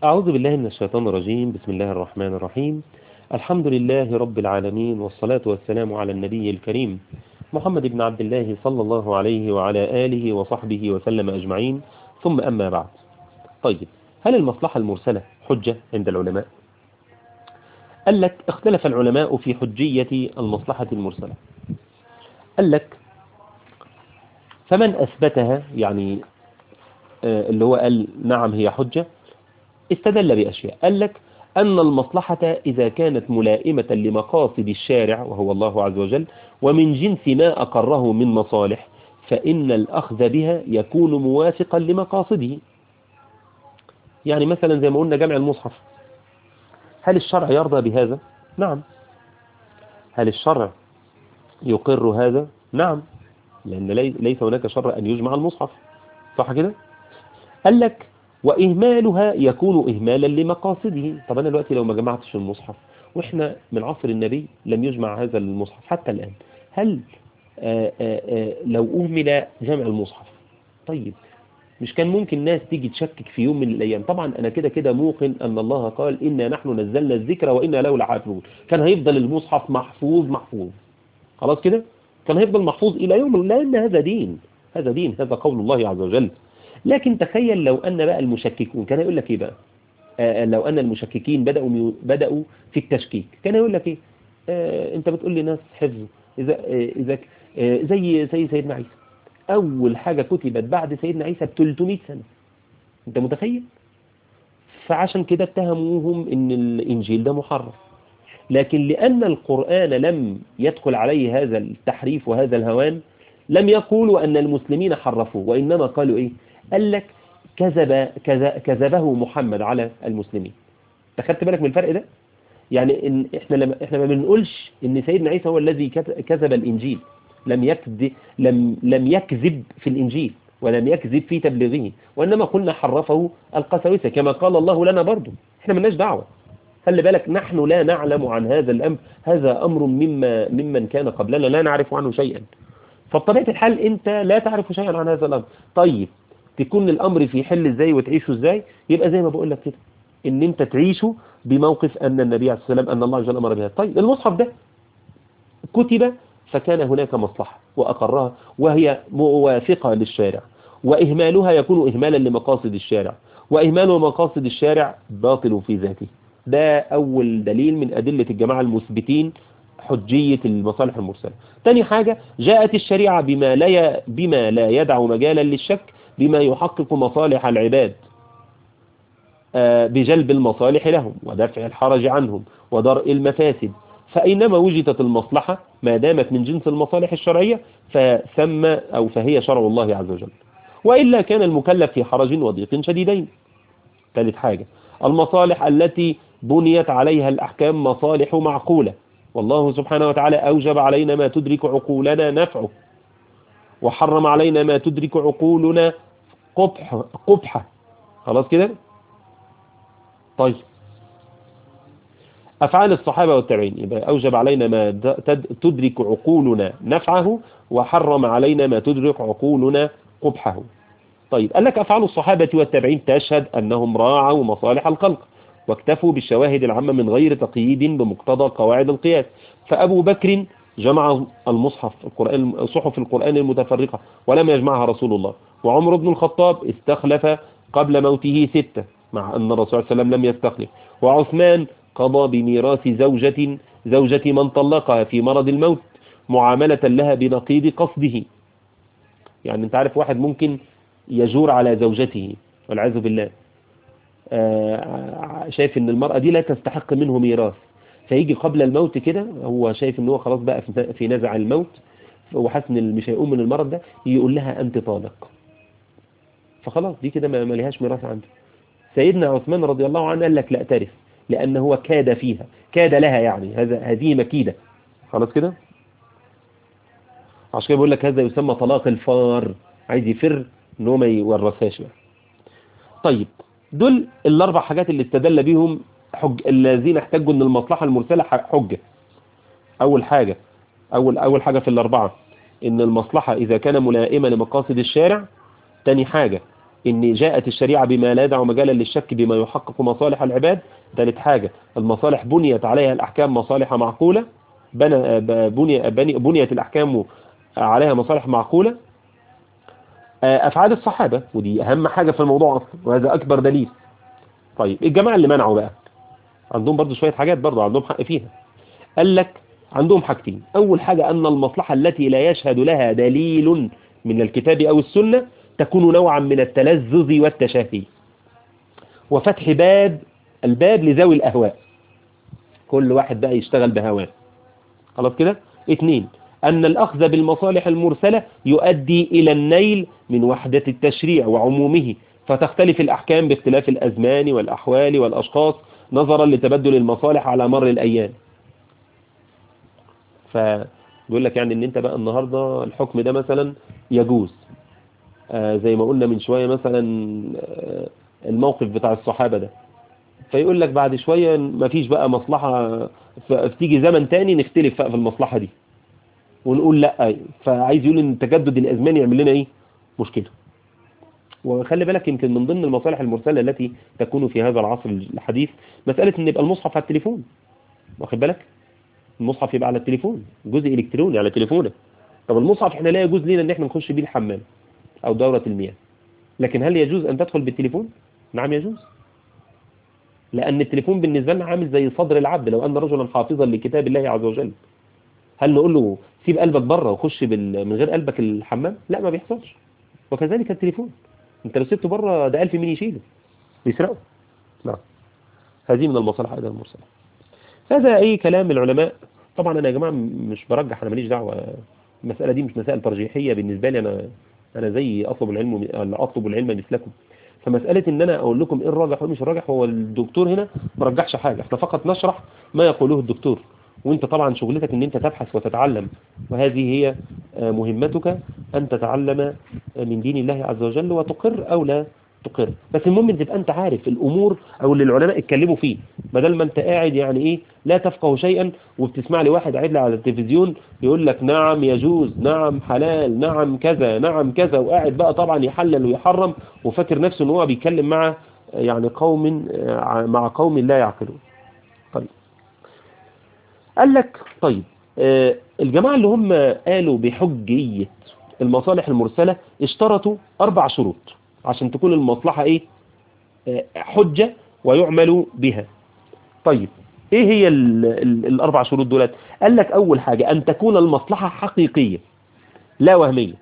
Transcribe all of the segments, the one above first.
أعوذ بالله من الشيطان الرجيم بسم الله الرحمن الرحيم الحمد لله رب العالمين والصلاة والسلام على النبي الكريم محمد بن عبد الله صلى الله عليه وعلى آله وصحبه وسلم أجمعين ثم أما بعد طيب هل المصلحة المرسلة حجة عند العلماء قال لك اختلف العلماء في حجية المصلحة المرسلة قال لك فمن أثبتها يعني اللي هو قال نعم هي حجة استدل بأشياء قال لك أن المصلحة إذا كانت ملائمة لمقاصد الشارع وهو الله عز وجل ومن جنس ما أقره من مصالح فإن الأخذ بها يكون موافقا لمقاصده يعني مثلا زي ما قلنا جمع المصحف هل الشرع يرضى بهذا؟ نعم هل الشرع يقر هذا؟ نعم لأن ليس هناك شرع أن يجمع المصحف صح كده؟ قال لك وإهمالها يكون إهمالا لمقاصده طب أنا دلوقتي لو ما جمعتش المصحف وإحنا من عصر النبي لم يجمع هذا المصحف حتى الآن هل آآ آآ لو أهمل جمع المصحف طيب مش كان ممكن ناس تيجي تشكك في يوم من الأيام طبعا أنا كده كده موقن أن الله قال إنا نحن نزلنا الذكر وإنا له لحافظون كان هيفضل المصحف محفوظ محفوظ خلاص كده كان هيفضل محفوظ إلى يوم لأن هذا دين هذا دين هذا قول الله عز وجل لكن تخيل لو أن بقى المشككون كان يقول لك إيه بقى آه لو أن المشككين بدأوا بدأوا في التشكيك كان يقول لك إيه آه أنت بتقول لي ناس حفظوا إذا آه إذا آه زي زي سيدنا عيسى أول حاجة كتبت بعد سيدنا عيسى ب 300 سنة أنت متخيل فعشان كده اتهموهم إن الإنجيل ده محرف لكن لأن القرآن لم يدخل عليه هذا التحريف وهذا الهوان لم يقولوا أن المسلمين حرفوه وإنما قالوا إيه قال لك كذب كذبه محمد على المسلمين تخدت بالك من الفرق ده يعني إن احنا لما احنا ما بنقولش ان سيدنا عيسى هو الذي كذب الانجيل لم يكذب لم لم يكذب في الانجيل ولم يكذب في تبليغه وانما قلنا حرفه القساوسه كما قال الله لنا برضه احنا ملناش دعوه خلي بالك نحن لا نعلم عن هذا الامر هذا امر مما ممن كان قبلنا لا نعرف عنه شيئا فبطبيعه الحال انت لا تعرف شيئا عن هذا الامر طيب تكون الامر في حل ازاي وتعيشه ازاي يبقى زي ما بقول لك كده ان انت تعيشه بموقف ان النبي عليه السلام ان الله جل امر بها طيب المصحف ده كتب فكان هناك مصلحة وأقرها وهي موافقة للشارع وإهمالها يكون إهمالا لمقاصد الشارع وإهمال مقاصد الشارع باطل في ذاته ده أول دليل من أدلة الجماعة المثبتين حجية المصالح المرسلة تاني حاجة جاءت الشريعة بما لا, بما لا يدع مجالا للشك بما يحقق مصالح العباد بجلب المصالح لهم ودفع الحرج عنهم ودرء المفاسد فأينما وجدت المصلحة ما دامت من جنس المصالح الشرعية فثم أو فهي شرع الله عز وجل وإلا كان المكلف في حرج وضيق شديدين ثالث حاجة المصالح التي بنيت عليها الأحكام مصالح معقولة والله سبحانه وتعالى أوجب علينا ما تدرك عقولنا نفعه وحرم علينا ما تدرك عقولنا قبح قبحة خلاص كده طيب أفعال الصحابة والتابعين يبقى أوجب علينا ما تدرك عقولنا نفعه وحرم علينا ما تدرك عقولنا قبحه طيب قال لك أفعال الصحابة والتابعين تشهد أنهم راعوا مصالح الخلق واكتفوا بالشواهد العامة من غير تقييد بمقتضى قواعد القياس فأبو بكر جمع المصحف القرآن صحف القرآن المتفرقة ولم يجمعها رسول الله وعمر بن الخطاب استخلف قبل موته ستة مع أن الرسول صلى الله عليه وسلم لم يستخلف وعثمان قضى بميراث زوجة زوجة من طلقها في مرض الموت معاملة لها بنقيض قصده يعني انت عارف واحد ممكن يجور على زوجته والعياذ بالله شايف ان المرأة دي لا تستحق منه ميراث فيجي قبل الموت كده هو شايف ان هو خلاص بقى في نزع الموت وحاسس ان مش هيقوم من المرض ده يقول لها انت طالق فخلاص دي كده ما لهاش ميراث عنده سيدنا عثمان رضي الله عنه قال لك لا ترث لأنه هو كاد فيها كاد لها يعني هذا هذه مكيدة خلاص كده عشان كده بيقول لك هذا يسمى طلاق الفار عايز يفر ان هو ما يورثهاش بقى طيب دول الاربع حاجات اللي استدل بيهم حج الذين احتجوا ان المصلحة المرسلة حجة اول حاجة اول اول حاجة في الاربعة ان المصلحة اذا كان ملائمة لمقاصد الشارع تاني حاجة ان جاءت الشريعة بما لا يدع مجالا للشك بما يحقق مصالح العباد ثالث حاجة المصالح بنيت عليها الأحكام مصالح معقولة بنى بني بني بنيت الأحكام عليها مصالح معقولة أفعال الصحابة ودي أهم حاجة في الموضوع أصلا وهذا أكبر دليل طيب الجماعة اللي منعوا بقى عندهم برضو شوية حاجات برضو عندهم حق فيها قال لك عندهم حاجتين أول حاجة أن المصلحة التي لا يشهد لها دليل من الكتاب أو السنة تكون نوعا من التلذذ والتشافي وفتح باب الباب لذوي الأهواء كل واحد بقى يشتغل بهواه خلاص كده اثنين أن الأخذ بالمصالح المرسلة يؤدي إلى النيل من وحدة التشريع وعمومه فتختلف الأحكام باختلاف الأزمان والأحوال والأشخاص نظرا لتبدل المصالح على مر الأيام فبيقول لك يعني ان انت بقى النهاردة الحكم ده مثلا يجوز آه زي ما قلنا من شوية مثلا آه الموقف بتاع الصحابة ده فيقول لك بعد شوية مفيش بقى مصلحة فتيجي زمن تاني نختلف بقى في المصلحة دي ونقول لا فعايز يقول ان تجدد الازمان يعمل لنا ايه مشكلة وخلي بالك يمكن من ضمن المصالح المرسلة التي تكون في هذا العصر الحديث مسألة ان يبقى المصحف على التليفون واخد بالك المصحف يبقى على التليفون جزء الكتروني على تليفونك طب المصحف احنا لا يجوز لنا ان احنا نخش بيه الحمام او دورة المياه لكن هل يجوز ان تدخل بالتليفون نعم يجوز لان التليفون بالنسبة لنا عامل زي صدر العبد لو ان رجلا حافظا لكتاب الله عز وجل هل نقول له سيب قلبك بره وخش بال... من غير قلبك الحمام لا ما بيحصلش وكذلك التليفون انت لو سبته بره ده 1000 مين يشيله بيسرقه نعم هذه من المصالح ايضا المرسله هذا اي كلام العلماء طبعا انا يا جماعه مش برجح انا ماليش دعوه المساله دي مش مسائل ترجيحيه بالنسبه لي انا انا زي اطلب العلم اطلب العلم مثلكم فمسألة ان انا اقول لكم ايه الراجح وايه مش الراجح هو الدكتور هنا ما رجحش حاجة احنا فقط نشرح ما يقوله الدكتور وانت طبعا شغلتك ان انت تبحث وتتعلم وهذه هي مهمتك ان تتعلم من دين الله عز وجل وتقر او لا تقر بس المهم ان تبقى انت عارف الامور او اللي العلماء اتكلموا فيه بدل ما انت قاعد يعني ايه لا تفقه شيئا وبتسمع لي واحد قاعد لي على التلفزيون يقول لك نعم يجوز نعم حلال نعم كذا نعم كذا وقاعد بقى طبعا يحلل ويحرم وفاكر نفسه ان هو بيتكلم مع يعني قوم مع قوم لا يعقلون طيب قال لك طيب آه الجماعة اللي هم قالوا بحجية المصالح المرسلة اشترطوا أربع شروط عشان تكون المصلحة ايه آه حجة ويعمل بها طيب ايه هي ال ال الأربع شروط دولت قال لك أول حاجة أن تكون المصلحة حقيقية لا وهمية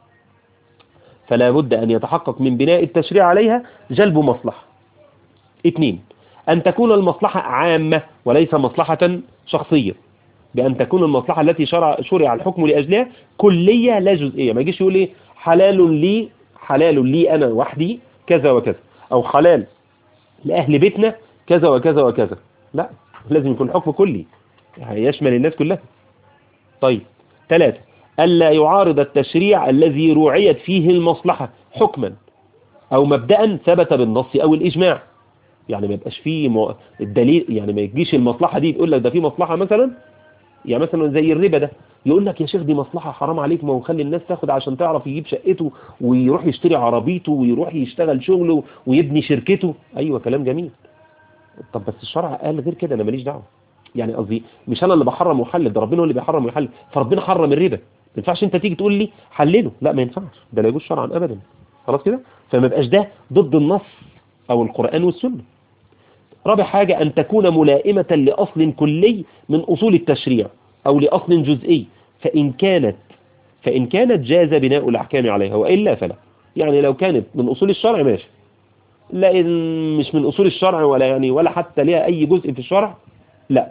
فلا بد أن يتحقق من بناء التشريع عليها جلب مصلحة اثنين أن تكون المصلحة عامة وليس مصلحة شخصية بأن تكون المصلحة التي شرع, شرع الحكم لأجلها كلية لا جزئية ما يجيش يقول لي حلال لي حلال لي أنا وحدي كذا وكذا أو حلال لأهل بيتنا كذا وكذا وكذا لا لازم يكون حكم كلي يشمل الناس كلها طيب ثلاثة ألا يعارض التشريع الذي رعيت فيه المصلحة حكما أو مبدأ ثبت بالنص أو الإجماع يعني ما يبقاش فيه م... الدليل يعني ما يجيش المصلحة دي تقول لك ده في مصلحة مثلا يعني مثلا زي الربا ده يقول لك يا شيخ دي مصلحة حرام عليك ما هو خلي الناس تاخد عشان تعرف يجيب شقته ويروح يشتري عربيته ويروح يشتغل شغله ويبني شركته ايوه كلام جميل طب بس الشرع قال غير كده انا ماليش دعوه يعني قصدي مش انا اللي بحرم وحلل ده ربنا هو اللي بيحرم ويحلل فربنا حرم الربا ما ينفعش انت تيجي تقول لي حلله لا ما ينفعش ده لا يجوز شرعا ابدا خلاص كده فما يبقاش ده ضد النص او القرآن والسنة رابع حاجة أن تكون ملائمة لأصل كلي من أصول التشريع أو لأصل جزئي فإن كانت فإن كانت جاز بناء الأحكام عليها وإلا فلا يعني لو كانت من أصول الشرع ماشي لا إن مش من أصول الشرع ولا يعني ولا حتى ليها أي جزء في الشرع لا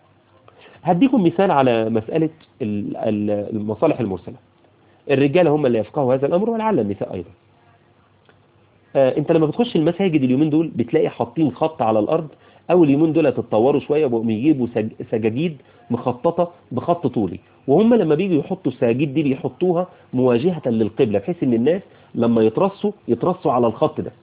هديكم مثال على مسألة المصالح المرسلة الرجالة هم اللي يفقهوا هذا الأمر ولعل النساء أيضا آه انت لما بتخش المساجد اليومين دول بتلاقي حاطين خط على الارض او اليومين دول تتطوروا شوية بقوا يجيبوا سجاجيد مخططة بخط طولي وهم لما بيجوا يحطوا السجاجيد دي بيحطوها مواجهة للقبلة بحيث ان الناس لما يترصوا يترصوا على الخط ده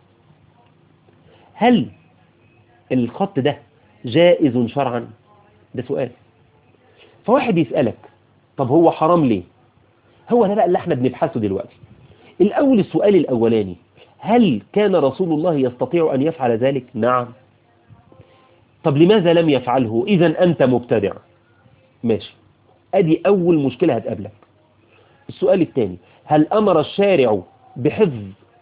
هل الخط ده جائز شرعا ده سؤال فواحد يسألك طب هو حرام ليه هو ده بقى اللي احنا بنبحثه دلوقتي الاول السؤال الاولاني هل كان رسول الله يستطيع أن يفعل ذلك نعم طب لماذا لم يفعله إذا أنت مبتدع ماشي أدي أول مشكلة هتقابلك السؤال الثاني هل أمر الشارع بحفظ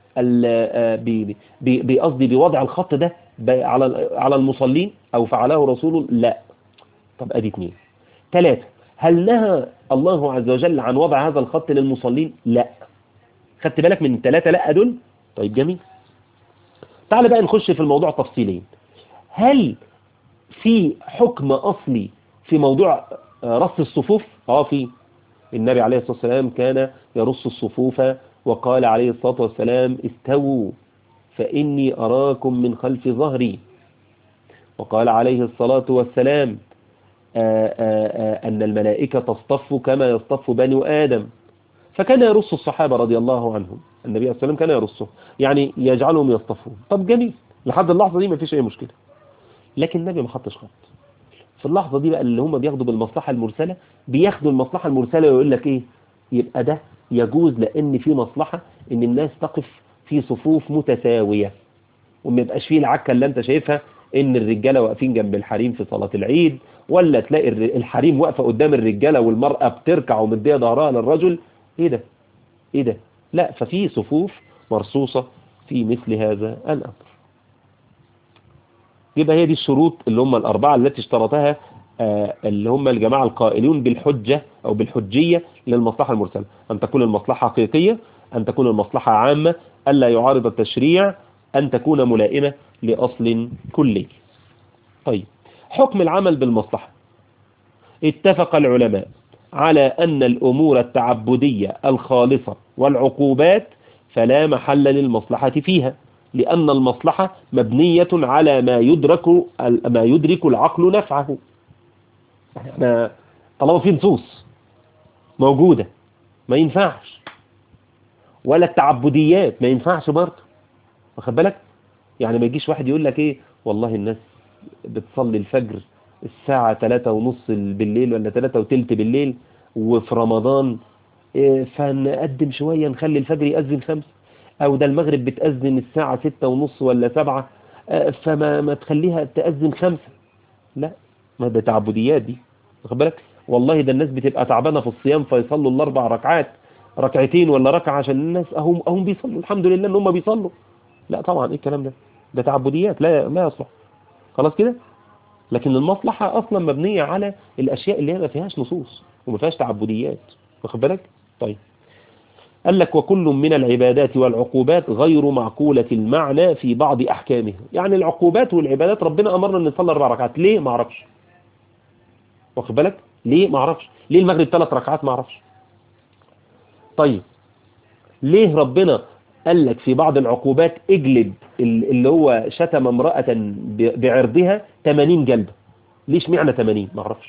بقصدي بوضع الخط ده على على المصلين أو فعله رسوله لا طب أدي اثنين ثلاثة هل نهى الله عز وجل عن وضع هذا الخط للمصلين لا خدت بالك من الثلاثة لا دول طيب جميل تعال بقى نخش في الموضوع تفصيليا هل في حكم أصلي في موضوع رص الصفوف اه في النبي عليه الصلاة والسلام كان يرص الصفوف وقال عليه الصلاة والسلام استووا فإني أراكم من خلف ظهري وقال عليه الصلاة والسلام آآ آآ أن الملائكة تصطف كما يصطف بني آدم فكان يرص الصحابة رضي الله عنهم النبي عليه الصلاة والسلام كان يرصهم يعني يجعلهم يصطفون طب جميل لحد اللحظة دي ما فيش أي مشكلة لكن النبي ما حطش خط في اللحظة دي بقى اللي هم بياخدوا بالمصلحة المرسلة بياخدوا المصلحة المرسلة ويقول لك ايه يبقى ده يجوز لان في مصلحة ان الناس تقف في صفوف متساوية وما يبقاش فيه العكة اللي انت شايفها ان الرجالة واقفين جنب الحريم في صلاة العيد ولا تلاقي الحريم واقفة قدام الرجالة والمرأة بتركع ومدية ظهرها للرجل ايه ده ايه ده لا ففي صفوف مرصوصة في مثل هذا الامر يبقى هي دي الشروط اللي هم الأربعة التي اشترطها اللي هم الجماعة القائلون بالحجة أو بالحجية للمصلحة المرسلة أن تكون المصلحة حقيقية أن تكون المصلحة عامة ألا يعارض التشريع أن تكون ملائمة لأصل كلي طيب حكم العمل بالمصلحة اتفق العلماء على أن الأمور التعبدية الخالصة والعقوبات فلا محل للمصلحة فيها لأن المصلحة مبنية على ما يدرك ما يدرك العقل نفعه احنا طالما في نصوص موجودة ما ينفعش ولا التعبديات ما ينفعش برضه واخد بالك يعني ما يجيش واحد يقول لك ايه والله الناس بتصلي الفجر الساعة 3 ونص بالليل ولا 3 وتلت بالليل وفي رمضان إيه فنقدم شوية نخلي الفجر يأذن خمسة او ده المغرب بتأذن الساعة ستة ونص ولا سبعة فما ما تخليها تأذن خمسة لا ما ده تعبديات دي واخد بالك والله ده الناس بتبقى تعبانة في الصيام فيصلوا الاربع ركعات ركعتين ولا ركعة عشان الناس اهم اهم بيصلوا الحمد لله ان هم بيصلوا لا طبعا ايه الكلام ده ده تعبديات لا ما يصلح خلاص كده لكن المصلحة اصلا مبنية على الاشياء اللي هي ما فيهاش نصوص وما فيهاش تعبديات واخد بالك طيب قال لك وكل من العبادات والعقوبات غير معقولة المعنى في بعض أحكامها يعني العقوبات والعبادات ربنا أمرنا أن نصلي أربع ركعات ليه ما أعرفش واخد بالك ليه ما أعرفش ليه المغرب ثلاث ركعات ما أعرفش طيب ليه ربنا قال لك في بعض العقوبات اجلد اللي هو شتم امرأة بعرضها 80 جلدة ليش معنى 80 ما أعرفش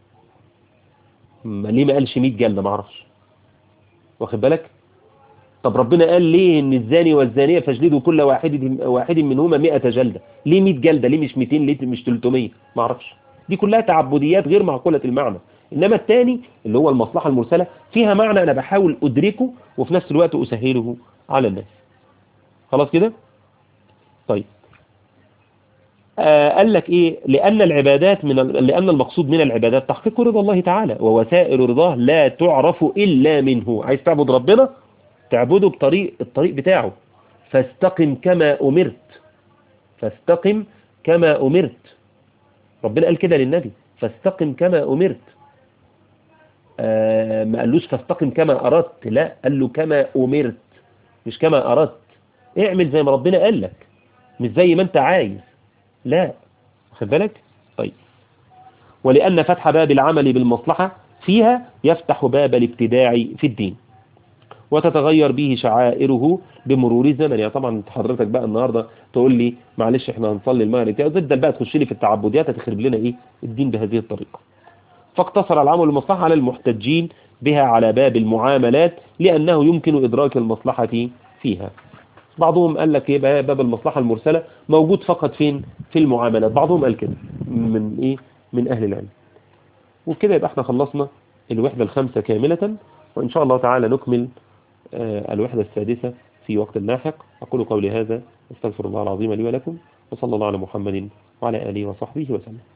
ليه ما قالش 100 جلدة ما أعرفش واخد بالك طب ربنا قال ليه ان الزاني والزانية فاجلدوا كل واحد واحد منهما 100 جلدة ليه 100 جلدة ليه مش 200 ليه مش 300 ما اعرفش دي كلها تعبديات غير معقولة المعنى انما الثاني اللي هو المصلحة المرسلة فيها معنى انا بحاول ادركه وفي نفس الوقت اسهله على الناس خلاص كده طيب آه قال لك ايه لان العبادات من لان المقصود من العبادات تحقيق رضا الله تعالى ووسائل رضاه لا تعرف الا منه عايز تعبد ربنا تعبده بطريق الطريق بتاعه فاستقم كما امرت فاستقم كما امرت ربنا قال كده للنبي فاستقم كما امرت آه ما قالوش فاستقم كما اردت لا قال له كما امرت مش كما اردت اعمل زي ما ربنا قال لك مش زي ما انت عايز لا خد بالك طيب ولأن فتح باب العمل بالمصلحة فيها يفتح باب الابتداع في الدين وتتغير به شعائره بمرور الزمن يعني طبعا حضرتك بقى النهاردة تقول لي معلش احنا هنصلي المغرب تفضل بقى تخش لي في التعبديات هتخرب لنا ايه الدين بهذه الطريقة فاقتصر العمل بالمصلحة على المحتجين بها على باب المعاملات لأنه يمكن إدراك المصلحة فيها بعضهم قال لك ايه باب المصلحة المرسلة موجود فقط فين في المعاملات بعضهم قال كده من ايه من اهل العلم وكده يبقى احنا خلصنا الوحدة الخامسة كاملة وان شاء الله تعالى نكمل آه الوحدة السادسة في وقت لاحق أقول قولي هذا أستغفر الله العظيم لي ولكم وصلى الله على محمد وعلى آله وصحبه وسلم